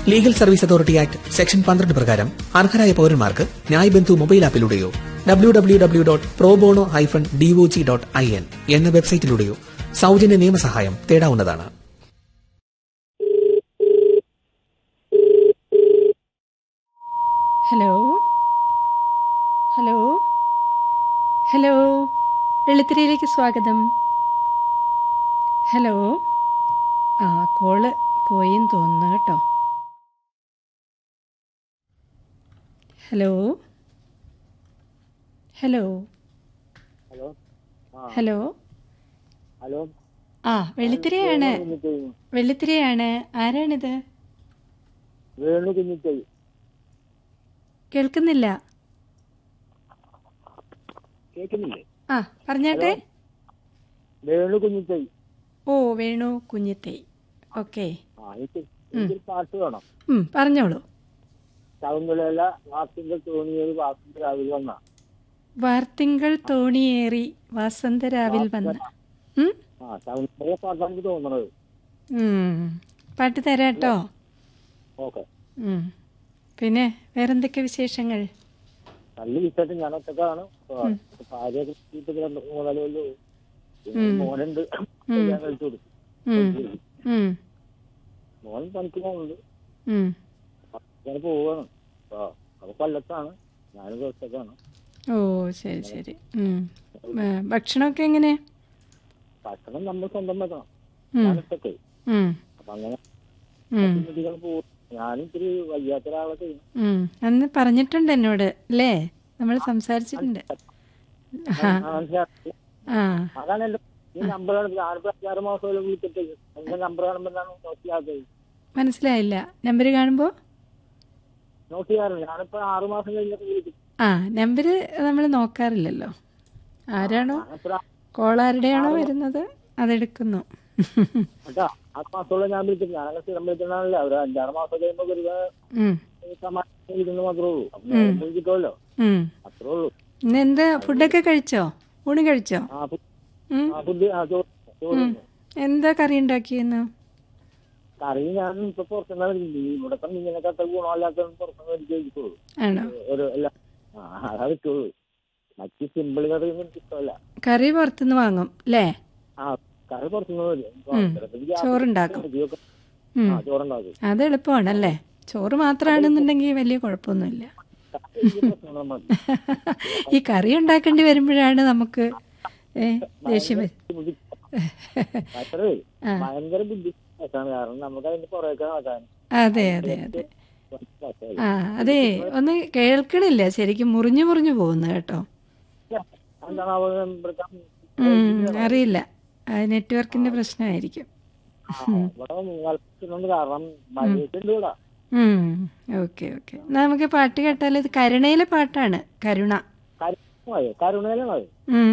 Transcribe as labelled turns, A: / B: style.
A: Legal service authority act section പന്ത്രണ്ട് പ്രകാരം അർഹരായ പൌരന്മാർക്ക് ന്യായ് ബന്ധു മൊബൈൽ ആപ്പിലൂടെയോ W W W dot pro bono hyphen DOG dot I N എന്ന വെബ്സൈറ്റിലൂടെയോ സൗജന്യ നിയമസഹായം തേടാവുന്നതാണ്
B: ഹലോ ഹലോ ഹലോ വെളുത്തിരിയിലേക്ക് സ്വാഗതം ഹലോ ആ കോള് പോയെന്ന് തോന്നുന്നു കേട്ടോ ഹലോ ഹലോ
C: ഹലോ ആ
B: ഹലോ
C: ഹലോ
B: ആ വെള്ളിത്തിരയാണ് വെള്ളിത്തിരയാണ് ആരാണിത്
C: വേണു കുഞ്ഞിത്തൈ
B: കേൾക്കുന്നില്ല
C: കേൾക്കുന്നില്ലേ
B: ആ പറഞ്ഞാട്ടെ
C: വേണു കുഞ്ഞിത്തൈ
B: ഓ വേണു കുഞ്ഞിത്തൈ ഓക്കെ
C: ആ എനിക്ക് എനിക്കൊരു പാട്ട് വേണം
B: ഉം, പറഞ്ഞോളൂ
C: ശകുന്തളയില വാക്കിന്റെ തോന്നിയൊരു വാക്കിന്റെ രാവിലെ വന്ന
B: വാർത്തിങ്കൾ തോണിയേറി വസന്തരാവിൽ വന്ന് ഉം?
C: ആ ശകുന്തളയെ പാട്ടാണ് എനിക്ക് തോന്നണത്
B: ഉം. പാട്ട് തരാട്ടോ
C: ഓക്കെ
B: ഉം. പിന്നെ വേറെന്തൊക്കെ വിശേഷങ്ങൾ
C: നല്ല വിശേഷം ഞാൻ ഒറ്റക്കാണ് ഭാര്യ മുതലുള്ളൂ മോനുണ്ട് ഞാൻ കഴിച്ചു കൊടുത്തു
B: ഉം. ഉം.
C: മോൻ പണിക്ക് പോകുന്നുണ്ട്
B: ഉം.
C: ഞാൻ പോവാണ് ആ അപ്പൊ കൊല്ലത്താണ് ഞാനിത് ഒറ്റക്കാണ്
B: ഓ ശരി ശരി ഉം. ഏ, ഭക്ഷണമൊക്കെ എങ്ങനെ
C: ഭക്ഷണം നമ്മൾ സ്വന്തം വെക്കണം
B: ഉം.
C: ഞാൻ ഒറ്റക്കേ
B: ഉം.
C: അപ്പൊ അങ്ങനെ
B: ഉം.
C: കുട്ടികൾ പോകും ഞാനും ഇത്തിരി വയ്യാത്ത ഒരാളെ ചെയ്യും
B: ഉം. അന്ന് പറഞ്ഞിട്ടുണ്ട് എന്നോട് അല്ലേ നമ്മൾ സംസാരിച്ചിട്ടുണ്ട് ആ
C: മനസ്സിലാക്കി
B: ആ
C: അതാണ് എന്റെ ഈ നമ്പർ ഞാനിപ്പോ അഞ്ചാറ് മാസം വിളിച്ചിട്ട് എന്റെ നമ്പർ കാണുമ്പോഴാണ് നോട്ട് ചെയ്യാത്തത്
B: മനസ്സിലായില്ല നമ്പർ കാണുമ്പോൾ
C: നോട്ട് ചെയ്യാറില്ല ഞാനിപ്പോ ആറ് മാസം കഴിഞ്ഞിട്ട് വിളിക്കും
B: ആ നമ്പർ നമ്മൾ നോക്കാറില്ലല്ലോ ആരാണോ
C: ഞാനിപ്പോ
B: കോൾ ആരുടെയാണോ വരുന്നത് അതെടുക്കുന്നു
C: കേട്ടാ ആറ് മാസമുള്ള ഞാൻ വിളിച്ചിട്ട് ഞാനൊക്കെ സ്ഥിരം വിളിച്ചിട്ടാണല്ലോ ഒരു അഞ്ചാറ് മാസം കഴിയുമ്പോ വെറുതെ
B: ഉം.
C: സമാധാനം ഇരിക്കുന്നത് മാത്രമേ ഉള്ളൂ അപ്പൊ നേരം പോയി കിട്ടുമല്ലോ
B: ഉം.
C: അത്രേ ഉള്ളൂ
B: ഇന്ന് എന്താ ഫുഡൊക്കെ കഴിച്ചോ ഊണ് കഴിച്ചോ
C: ആ ഫു-
B: ഉം.
C: ആ ഫുഡ് ആ ചോറ് ചോറ് തിന്നു.
B: എന്താ കറി ഉണ്ടാക്കിയെന്ന്
C: കറി ഞാൻ ഇപ്പൊ പുറത്തുനിന്നാണ് ഇവിടെ തന്നെ ഇങ്ങനത്തെ അത്ര ഗുണമല്ലാത്ത പുറത്തുനിന്ന് എനിക്ക് കഴിക്കുള്ളൂ
B: ആണോ
C: ഒരു എല്ലാം ആ അതാ പറ്റുള്ളൂ മറ്റ് സിമ്പിൾ കറിയൊന്നും എനിക്ക് ഇഷ്ടമല്ല
B: കറി പുറത്തുനിന്ന് വാങ്ങും അല്ലേ
C: ആ കറി പുറത്തുനിന്ന് വരും ചിലപ്പോ എനിക്ക് ആ
B: ചോറുണ്ടാക്കും
C: ഇതിയൊക്കെ
B: ഉം.
C: ആ ചോറുണ്ടാക്കും
B: അത് എളുപ്പമാണല്ലേ ചോറ് മാത്രമാണെന്നുണ്ടെങ്കിൽ വലിയ കുഴപ്പമൊന്നുമില്ല
C: കറി എനിക്ക് പ്രശ്നങ്ങൾ മതി.
B: ഈ കറി ഉണ്ടാക്കേണ്ടി വരുമ്പോഴാണ് നമുക്ക് ഏ, ദേഷ്യം വരും
C: ബുദ്ധി- അത്രേ
B: ആ.
C: ഭയങ്കര ബുദ്ധിമുട്ടാണ് കാരണം നമുക്ക് അതിന് പുറകെ നടക്കാൻ
B: അതെ അതെ അതെ ആ അതെ ഒന്ന് കേൾക്കണില്ല ശരിക്കും മുറിഞ്ഞു മുറിഞ്ഞു പോകുന്നു കേട്ടോ
C: എന്താണ് അവ ഇവിടുത്തെ
B: ഉം, അറിയില്ല നെറ്റ്വർക്കിന്റെ പ്രശ്നമായിരിക്കും
C: ആ, ഇവിടെ കളിക്കുന്നുണ്ട് കാരണം മഴയൊക്കെയുണ്ട് ഇവിടെ
B: ഓക്കെ ഓക്കെ നമുക്ക് പാട്ട് കേട്ടാൽ ഇത് കരുണയിലെ പാട്ടാണ് കരുണ
C: കരുണ കരുണയിലാണ്
B: ഉം